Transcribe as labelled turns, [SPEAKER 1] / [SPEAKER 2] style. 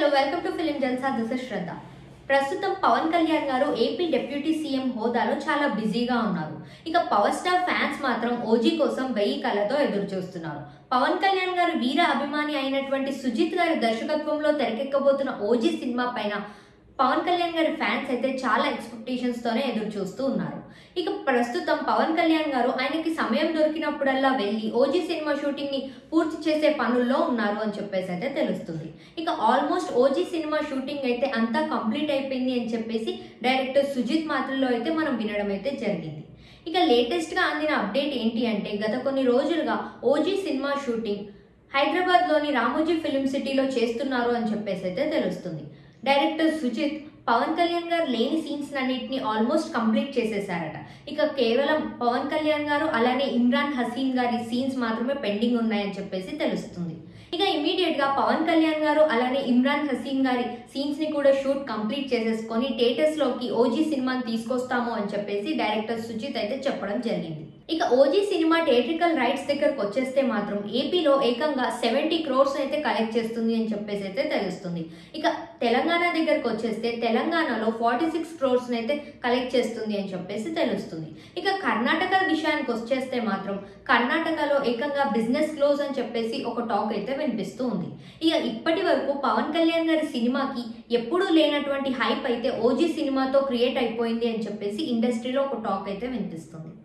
[SPEAKER 1] welcome to film Jalsa this is Shraddha ప్రస్తుతం పవన్ కళ్యాణ్ గారు AP deputy CM హోదాలో చాలా బిజీగా ఉన్నారు ఇక పవర్ స్టార్ ఫ్యాన్స్ మాత్రం ఓజీ కోసం వెయ్యి కళ్ళతో ఎదురు చూస్తున్నారు పవన్ కళ్యాణ్ గారు వీర అభిమాని అయినటువంటి సుజిత్ గారి దర్శకత్వంలో తెరకెక్కబోతున్న ఓజీ సినిమా పైన పవన్ కళ్యాణ్ గారి ఫ్యాన్స్ అయితే చాలా ఎక్స్పెక్టేషన్స్ తోనే ఎదురు చూస్తూ ఉన్నారు ఇక ప్రస్తుతం పవన్ కళ్యాణ్ గారు ఆయనకి సమయం దొరికినప్పుడల్లా వెళ్ళి ఓజీ సినిమా షూటింగ్ ని పూర్తి చేసే పనుల్లో ఉన్నారు అని చెప్పేసి అయితే తెలుస్తుంది ఇక ఆల్మోస్ట్ ఓజీ సినిమా షూటింగ్ అయితే అంతా కంప్లీట్ అయిపోయింది అని చెప్పేసి డైరెక్టర్ సుజిత్ మాటల్లో అయితే మనం వినడం అయితే జరిగింది ఇక లేటెస్ట్ గా అందిన అప్డేట్ ఏంటి అంటే గత కొన్ని రోజులుగా ఓజీ సినిమా షూటింగ్ హైదరాబాద్ లోని రామోజీ ఫిలిం సిటీలో చేస్తున్నారు అని చెప్పేసి అయితే తెలుస్తుంది డైరెక్టర్ సుజిత్ పవన్ కళ్యాణ్ గారు లేని సీన్స్ అన్నిటిని ఆల్మోస్ట్ కంప్లీట్ చేసేసారట ఇక కేవలం పవన్ కళ్యాణ్ గారు అలానే ఇమ్రాన్ హసీన్ గారి సీన్స్ మాత్రమే పెండింగ్ ఉన్నాయని చెప్పేసి తెలుస్తుంది ఇక ఇమీడియట్ గా పవన్ కళ్యాణ్ గారు అలానే ఇమ్రాన్ హసీన్ గారి సీన్స్ ని కూడా షూట్ కంప్లీట్ చేసేసుకొని థియేటర్స్ లోకి ఓజీ సినిమాని తీసుకొస్తాము అని చెప్పేసి డైరెక్టర్ సుజిత్ అయితే చెప్పడం జరిగింది ఇక ఓజీ సినిమా థియేట్రికల్ రైట్స్ దగ్గరకు వచ్చేస్తే మాత్రం ఏపీలో ఏకంగా సెవెంటీ క్రోర్స్ అయితే కలెక్ట్ చేస్తుంది అని చెప్పేసి అయితే తెలుస్తుంది ఇక తెలంగాణ దగ్గరకు వచ్చేస్తే తెలంగాణలో ఫార్టీ సిక్స్ క్రోర్స్ అయితే కలెక్ట్ చేస్తుంది అని చెప్పేసి తెలుస్తుంది ఇక కర్ణాటక విషయానికి వచ్చేస్తే మాత్రం కర్ణాటకలో ఏకంగా బిజినెస్ క్లోజ్ అని చెప్పేసి ఒక టాక్ అయితే వినిపిస్తూ ఉంది ఇక ఇప్పటి వరకు పవన్ కళ్యాణ్ గారి సినిమాకి ఎప్పుడూ లేనటువంటి హైప్ అయితే ఓజీ సినిమాతో క్రియేట్ అయిపోయింది అని చెప్పేసి ఇండస్ట్రీలో ఒక టాక్ అయితే వినిపిస్తుంది